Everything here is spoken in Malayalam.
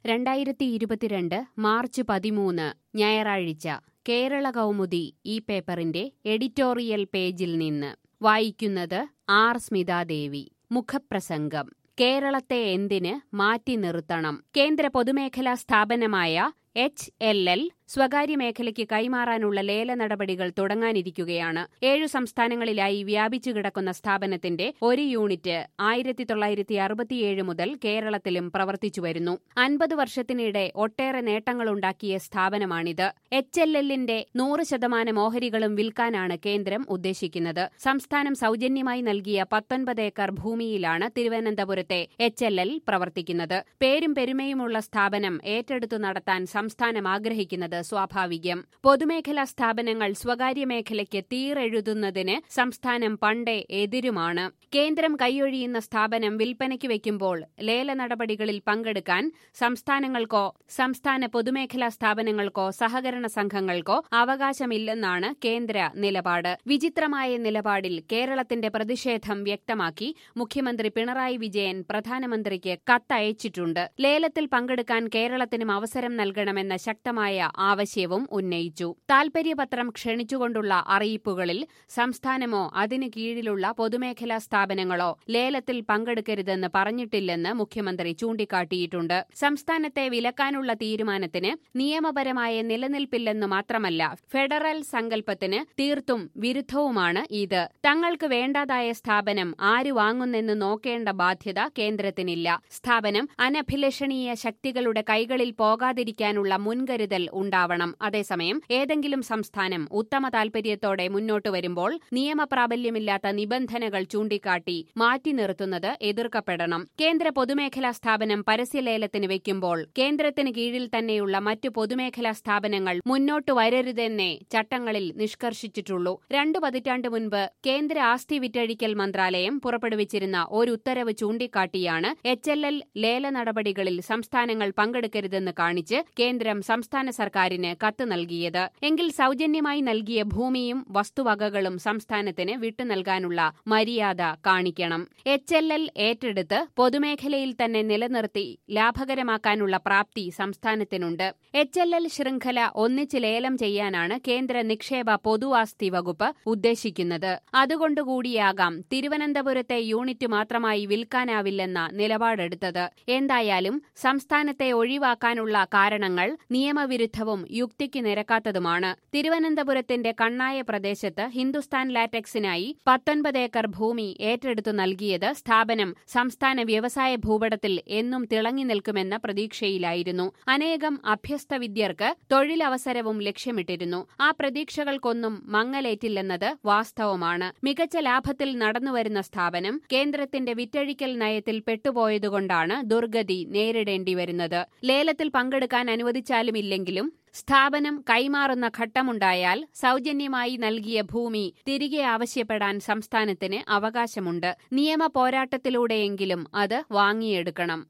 രണ്ടായിരത്തി ഇരുപത്തിരണ്ട് മാർച്ച് പതിമൂന്ന് ഞായറാഴ്ച കേരള കൗമുദി ഈ പേപ്പറിന്റെ എഡിറ്റോറിയൽ പേജിൽ നിന്ന് വായിക്കുന്നത് ആർ സ്മിതാദേവി മുഖപ്രസംഗം കേരളത്തെ എന്തിന് മാറ്റി നിർത്തണം കേന്ദ്ര പൊതുമേഖലാ സ്ഥാപനമായ എച്ച് എൽ എൽ സ്വകാര്യ മേഖലയ്ക്ക് കൈമാറാനുള്ള ലേല നടപടികൾ തുടങ്ങാനിരിക്കുകയാണ് ഏഴു സംസ്ഥാനങ്ങളിലായി വ്യാപിച്ചു കിടക്കുന്ന സ്ഥാപനത്തിന്റെ ഒരു യൂണിറ്റ് ആയിരത്തി തൊള്ളായിരത്തി അറുപത്തിയേഴ് മുതൽ കേരളത്തിലും പ്രവർത്തിച്ചുവരുന്നു അൻപത് വർഷത്തിനിടെ ഒട്ടേറെ നേട്ടങ്ങളുണ്ടാക്കിയ സ്ഥാപനമാണിത് എച്ച് എൽ എല്ലിന്റെ നൂറ് ശതമാനം ഓഹരികളും വിൽക്കാനാണ് കേന്ദ്രം ഉദ്ദേശിക്കുന്നത് സംസ്ഥാനം സൗജന്യമായി നൽകിയ പത്തൊൻപത് ഏക്കർ ഭൂമിയിലാണ് തിരുവനന്തപുരത്തെ എച്ച് എൽ എൽ പ്രവർത്തിക്കുന്നത് പേരും പെരുമയുമുള്ള സ്ഥാപനം ഏറ്റെടുത്തു നടത്താൻ സംസ്ഥാനം ആഗ്രഹിക്കുന്നത് സ്വാഭാവികം പൊതുമേഖലാ സ്ഥാപനങ്ങൾ സ്വകാര്യ മേഖലയ്ക്ക് തീറെഴുതുന്നതിന് സംസ്ഥാനം പണ്ടേ എതിരുമാണ് കേന്ദ്രം കൈയൊഴിയുന്ന സ്ഥാപനം വിൽപ്പനയ്ക്ക് വയ്ക്കുമ്പോൾ ലേല നടപടികളിൽ പങ്കെടുക്കാൻ സംസ്ഥാനങ്ങൾക്കോ സംസ്ഥാന പൊതുമേഖലാ സ്ഥാപനങ്ങൾക്കോ സഹകരണ സംഘങ്ങൾക്കോ അവകാശമില്ലെന്നാണ് കേന്ദ്ര നിലപാട് വിചിത്രമായ നിലപാടിൽ കേരളത്തിന്റെ പ്രതിഷേധം വ്യക്തമാക്കി മുഖ്യമന്ത്രി പിണറായി വിജയൻ പ്രധാനമന്ത്രിക്ക് കത്തയച്ചിട്ടുണ്ട് ലേലത്തിൽ പങ്കെടുക്കാൻ കേരളത്തിനും അവസരം നൽകണമെന്ന ശക്തമായ ആവശ്യവും ഉന്നയിച്ചു താൽപര്യപത്രം ക്ഷണിച്ചുകൊണ്ടുള്ള അറിയിപ്പുകളിൽ സംസ്ഥാനമോ അതിനു കീഴിലുള്ള പൊതുമേഖലാ സ്ഥാപനങ്ങളോ ലേലത്തിൽ പങ്കെടുക്കരുതെന്ന് പറഞ്ഞിട്ടില്ലെന്ന് മുഖ്യമന്ത്രി ചൂണ്ടിക്കാട്ടിയിട്ടുണ്ട് സംസ്ഥാനത്തെ വിലക്കാനുള്ള തീരുമാനത്തിന് നിയമപരമായ നിലനിൽപ്പില്ലെന്ന് മാത്രമല്ല ഫെഡറൽ സങ്കല്പത്തിന് തീർത്തും വിരുദ്ധവുമാണ് ഇത് തങ്ങൾക്ക് വേണ്ടാതായ സ്ഥാപനം ആര് വാങ്ങുന്നെന്ന് നോക്കേണ്ട ബാധ്യത കേന്ദ്രത്തിനില്ല സ്ഥാപനം അനഭിലഷണീയ ശക്തികളുടെ കൈകളിൽ പോകാതിരിക്കാനുള്ള മുൻകരുതൽ ഉണ്ടാവണം അതേസമയം ഏതെങ്കിലും സംസ്ഥാനം ഉത്തമ താൽപര്യത്തോടെ മുന്നോട്ടു വരുമ്പോൾ നിയമപ്രാബല്യമില്ലാത്ത നിബന്ധനകൾ ചൂണ്ടിക്കാട്ടി മാറ്റി നിർത്തുന്നത് എതിർക്കപ്പെടണം കേന്ദ്ര പൊതുമേഖലാ സ്ഥാപനം പരസ്യലേലത്തിന് വയ്ക്കുമ്പോൾ കേന്ദ്രത്തിന് കീഴിൽ തന്നെയുള്ള മറ്റു പൊതുമേഖലാ സ്ഥാപനങ്ങൾ മുന്നോട്ടു വരരുതെന്നേ ചട്ടങ്ങളിൽ നിഷ്കർഷിച്ചിട്ടുള്ളൂ രണ്ടു പതിറ്റാണ്ട് മുൻപ് കേന്ദ്ര ആസ്തി വിറ്റഴിക്കൽ മന്ത്രാലയം പുറപ്പെടുവിച്ചിരുന്ന ഒരു ഉത്തരവ് ചൂണ്ടിക്കാട്ടിയാണ് എച്ച് എൽ എൽ ലേല നടപടികളിൽ സംസ്ഥാനങ്ങൾ പങ്കെടുക്കരുതെന്ന് കാണിച്ച് കേന്ദ്രം സംസ്ഥാന സർക്കാരിന് കത്ത് നൽകിയത് എങ്കിൽ സൗജന്യമായി നൽകിയ ഭൂമിയും വസ്തുവകകളും സംസ്ഥാനത്തിന് വിട്ടു നൽകാനുള്ള മര്യാദ കാണിക്കണം എച്ച് എൽ എൽ ഏറ്റെടുത്ത് പൊതുമേഖലയിൽ തന്നെ നിലനിർത്തി ലാഭകരമാക്കാനുള്ള പ്രാപ്തി സംസ്ഥാനത്തിനുണ്ട് എച്ച് എൽ എൽ ശൃംഖല ഒന്നിച്ച് ലേലം ചെയ്യാനാണ് കേന്ദ്ര നിക്ഷേപ പൊതു ആസ്തി വകുപ്പ് ഉദ്ദേശിക്കുന്നത് അതുകൊണ്ടുകൂടിയാകാം തിരുവനന്തപുരത്തെ യൂണിറ്റ് മാത്രമായി വിൽക്കാനാവില്ലെന്ന നിലപാടെടുത്തത് എന്തായാലും സംസ്ഥാനത്തെ ഒഴിവാക്കാനുള്ള കാരണങ്ങൾ നിയമവിരുദ്ധവും യുക്തിക്ക് നിരക്കാത്തതുമാണ് തിരുവനന്തപുരത്തിന്റെ കണ്ണായ പ്രദേശത്ത് ഹിന്ദുസ്ഥാൻ ലാറ്റക്സിനായി പത്തൊൻപത് ഏക്കർ ഭൂമി ഏറ്റെടുത്തു നൽകിയത് സ്ഥാപനം സംസ്ഥാന വ്യവസായ ഭൂപടത്തിൽ എന്നും തിളങ്ങി നിൽക്കുമെന്ന പ്രതീക്ഷയിലായിരുന്നു അനേകം അഭ്യസ്ത വിദ്യർക്ക് തൊഴിലവസരവും ലക്ഷ്യമിട്ടിരുന്നു ആ പ്രതീക്ഷകൾക്കൊന്നും മങ്ങലേറ്റില്ലെന്നത് വാസ്തവമാണ് മികച്ച ലാഭത്തിൽ നടന്നുവരുന്ന സ്ഥാപനം കേന്ദ്രത്തിന്റെ വിറ്റഴിക്കൽ നയത്തിൽ പെട്ടുപോയതുകൊണ്ടാണ് ദുർഗതി നേരിടേണ്ടി വരുന്നത് ലേലത്തിൽ പങ്കെടുക്കാൻ അനുവദിച്ചാലുമില്ലെങ്കിലും സ്ഥാപനം കൈമാറുന്ന ഘട്ടമുണ്ടായാൽ സൗജന്യമായി നൽകിയ ഭൂമി തിരികെ ആവശ്യപ്പെടാൻ സംസ്ഥാനത്തിന് അവകാശമുണ്ട് നിയമ പോരാട്ടത്തിലൂടെയെങ്കിലും അത് വാങ്ങിയെടുക്കണം